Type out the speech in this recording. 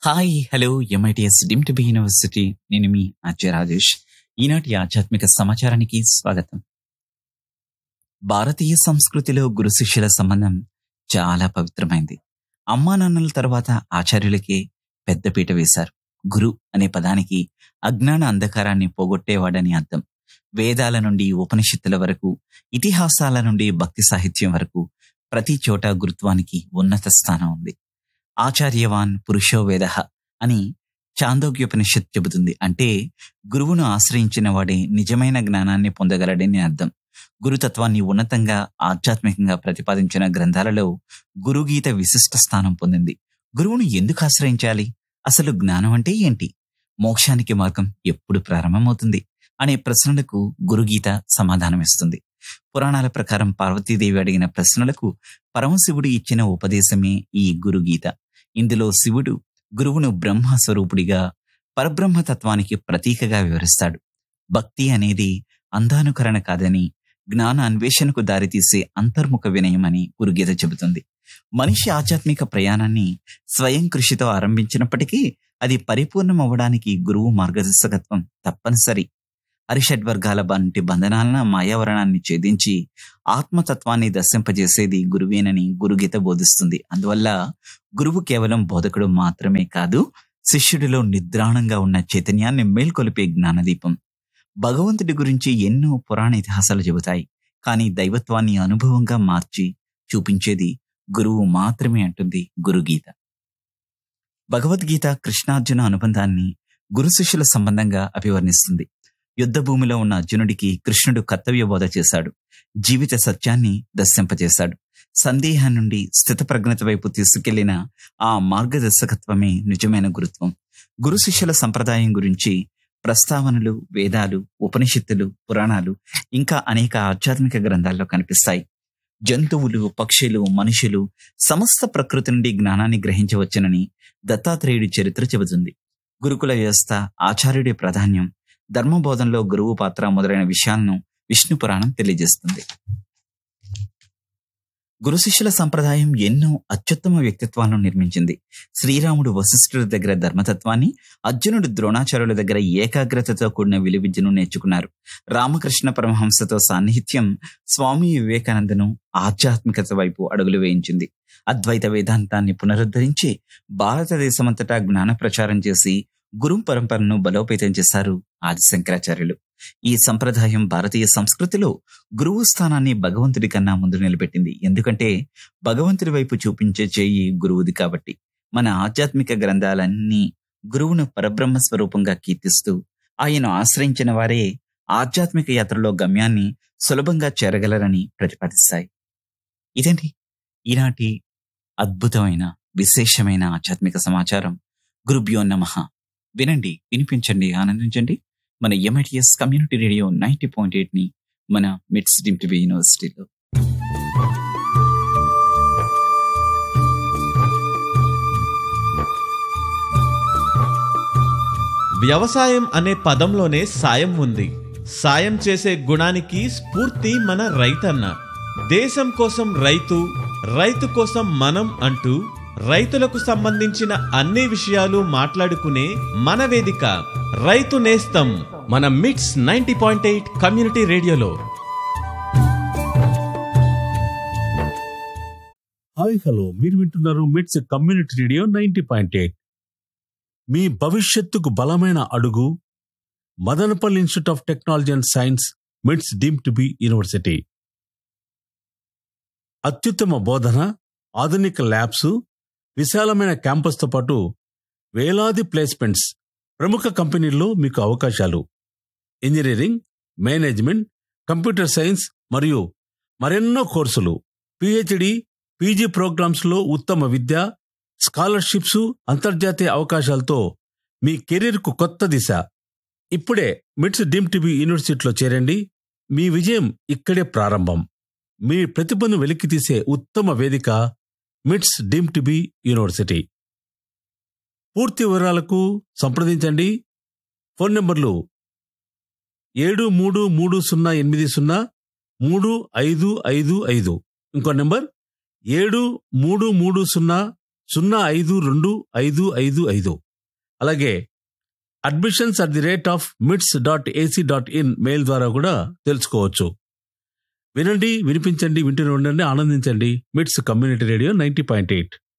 hi hello MITS deemed to be university నేను మీ అజయ్ రాజేష్ ఈనాటి ఆధ్యాత్మిక సమాచారానికి స్వాగతం భారతీయ సంస్కృతిలో గురు శిష్యుల సంబంధం చాలా పవిత్రమైంది అమ్మా నాన్నల తర్వాత ఆచార్యులకే పెద్దపీట వేశారు గురు అనే పదానికి అజ్ఞాన అంధకారాన్ని పోగొట్టేవాడని అర్థం వేదాల నుండి ఉపనిషత్తుల వరకు ఇతిహాసాల నుండి భక్తి సాహిత్యం వరకు ప్రతి చోట గురుత్వానికి ఉన్నత స్థానం ఉంది ఆచార్యవాన్ పురుషో వేద అని చాందోగ్యోపనిషత్ చెబుతుంది అంటే గురువును ఆశ్రయించిన వాడే నిజమైన జ్ఞానాన్ని పొందగలడని అర్థం గురుతత్వాన్ని ఉన్నతంగా ఆధ్యాత్మికంగా ప్రతిపాదించిన గ్రంథాలలో గురుగీత విశిష్ట స్థానం పొందింది గురువును ఎందుకు ఆశ్రయించాలి అసలు జ్ఞానం అంటే ఏంటి మోక్షానికి మార్గం ఎప్పుడు ప్రారంభమవుతుంది అనే ప్రశ్నలకు గురుగీత సమాధానమిస్తుంది పురాణాల ప్రకారం పార్వతీదేవి అడిగిన ప్రశ్నలకు పరమశివుడు ఇచ్చిన ఉపదేశమే ఈ గురుగీత ఇందులో శివుడు గురువును బ్రహ్మ స్వరూపుడిగా పరబ్రహ్మతత్వానికి ప్రతీకగా వివరిస్తాడు భక్తి అనేది అంధానుకరణ కాదని జ్ఞాన అన్వేషణకు దారితీసే అంతర్ముఖ వినయం అని గురుగీత చెబుతుంది మనిషి ఆధ్యాత్మిక ప్రయాణాన్ని స్వయం కృషితో ఆరంభించినప్పటికీ అది పరిపూర్ణం అవ్వడానికి గురువు మార్గదర్శకత్వం తప్పనిసరి అరిషడ్వర్గాల వంటి బంధనాలన మాయావరణాన్ని ఛేదించి ఆత్మతత్వాన్ని దర్శింపజేసేది గురువేనని గురుగీత బోధిస్తుంది అందువల్ల గురువు కేవలం బోధకుడు మాత్రమే కాదు శిష్యుడిలో నిద్రాణంగా ఉన్న చైతన్యాన్ని మేల్కొలిపే జ్ఞానదీపం భగవంతుడి గురించి ఎన్నో పురాణ ఇతిహాసాలు చెబుతాయి కానీ దైవత్వాన్ని అనుభవంగా మార్చి చూపించేది గురువు మాత్రమే అంటుంది గురుగీత భగవద్గీత కృష్ణార్జున అనుబంధాన్ని గురు శిష్యుల సంబంధంగా అభివర్ణిస్తుంది యుద్ధ భూమిలో ఉన్న అర్జునుడికి కృష్ణుడు కర్తవ్య బోధ చేశాడు జీవిత సత్యాన్ని దర్శింపజేశాడు సందేహం నుండి స్థితప్రజ్ఞత వైపు తీసుకెళ్లిన ఆ మార్గదర్శకత్వమే నిజమైన గురుత్వం గురు శిష్యుల సంప్రదాయం గురించి ప్రస్తావనలు వేదాలు ఉపనిషత్తులు పురాణాలు ఇంకా అనేక ఆధ్యాత్మిక గ్రంథాల్లో కనిపిస్తాయి జంతువులు పక్షులు మనుషులు సమస్త ప్రకృతి నుండి జ్ఞానాన్ని గ్రహించవచ్చునని దత్తాత్రేయుడి చరిత్ర చెబుతుంది గురుకుల వ్యవస్థ ఆచార్యుడి ప్రాధాన్యం ధర్మబోధనలో గురువు పాత్ర మొదలైన విషయాలను విష్ణు పురాణం తెలియజేస్తుంది గురు శిష్యుల సంప్రదాయం ఎన్నో అత్యుత్తమ వ్యక్తిత్వాలను నిర్మించింది శ్రీరాముడు వశిష్ఠుడి దగ్గర ధర్మతత్వాన్ని అర్జునుడు ద్రోణాచార్యుల దగ్గర ఏకాగ్రతతో కూడిన విలువిద్యను నేర్చుకున్నారు రామకృష్ణ పరమహంసతో సాన్నిహిత్యం స్వామి వివేకానందను ఆధ్యాత్మికత వైపు అడుగులు వేయించింది అద్వైత వేదాంతాన్ని పునరుద్ధరించి భారతదేశమంతటా జ్ఞాన ప్రచారం చేసి గురు పరంపరను బలోపేతం చేశారు ఆది శంకరాచార్యులు ఈ సంప్రదాయం భారతీయ సంస్కృతిలో గురువు స్థానాన్ని భగవంతుడి కన్నా ముందు నిలబెట్టింది ఎందుకంటే భగవంతుడి వైపు చూపించే చేయి గురువుది కాబట్టి మన ఆధ్యాత్మిక గ్రంథాలన్నీ గురువును పరబ్రహ్మ స్వరూపంగా కీర్తిస్తూ ఆయన ఆశ్రయించిన వారే ఆధ్యాత్మిక యాత్రలో గమ్యాన్ని సులభంగా చేరగలరని ప్రతిపాదిస్తాయి ఇదండి ఈనాటి అద్భుతమైన విశేషమైన ఆధ్యాత్మిక సమాచారం గురుభ్యో నమః వినండి వినిపించండి ఆనందించండి మన MITS community radio ninety point eight ని మన మిట్స్ డిమ్ టీవీ యూనివర్సిటీలో వ్యవసాయం అనే పదంలోనే సాయం ఉంది సాయం చేసే గుణానికి స్ఫూర్తి మన రైతన్న దేశం కోసం రైతు రైతు కోసం మనం అంటూ రైతులకు సంబంధించిన అన్ని విషయాలు మాట్లాడుకునే మన వేదిక రైతు నేస్తం మన MITS ninety point eight community రేడియోలో హాయ్ హలో మీరు వింటున్నారు MITS community radio ninety point eight మీ భవిష్యత్తుకు బలమైన అడుగు Madanapalle institute of technology and science MITS deemed to be university అత్యుత్తమ బోధన ఆధునిక ల్యాబ్స్ విశాలమైన క్యాంపస్తో పాటు వేలాది ప్లేస్మెంట్స్ ప్రముఖ కంపెనీల్లో మీకు అవకాశాలు ఇంజనీరింగ్ మేనేజ్మెంట్ కంప్యూటర్ సైన్స్ మరియు మరెన్నో కోర్సులు పిహెచ్డి పీజీ ప్రోగ్రామ్స్లో ఉత్తమ విద్య స్కాలర్షిప్స్ అంతర్జాతీయ అవకాశాలతో మీ కెరీర్కు కొత్త దిశ ఇప్పుడే మిట్స్ డీమ్ టీవీ యూనివర్సిటీలో చేరండి మీ విజయం ఇక్కడే ప్రారంభం మీ ప్రతిభను వెలికితీసే ఉత్తమ వేదిక మిట్స్ డీమ్ టీవీ యూనివర్సిటీ పూర్తి వివరాలకు సంప్రదించండి ఫోన్ నంబర్లు ఏడు మూడు మూడు సున్నా ఎనిమిది సున్నా మూడు ఐదు ఐదు ఐదు ఇంకో నెంబర్ ఏడు మూడు మూడు సున్నా సున్నా ఐదు రెండు ఐదు ఐదు ఐదు అలాగే admissions at the rate of MITS dot AC dot in mail ద్వారా కూడా తెలుసుకోవచ్చు వినండి వినిపించండి వింటూనే ఉండండి ఆనందించండి MITS community radio ninety point eight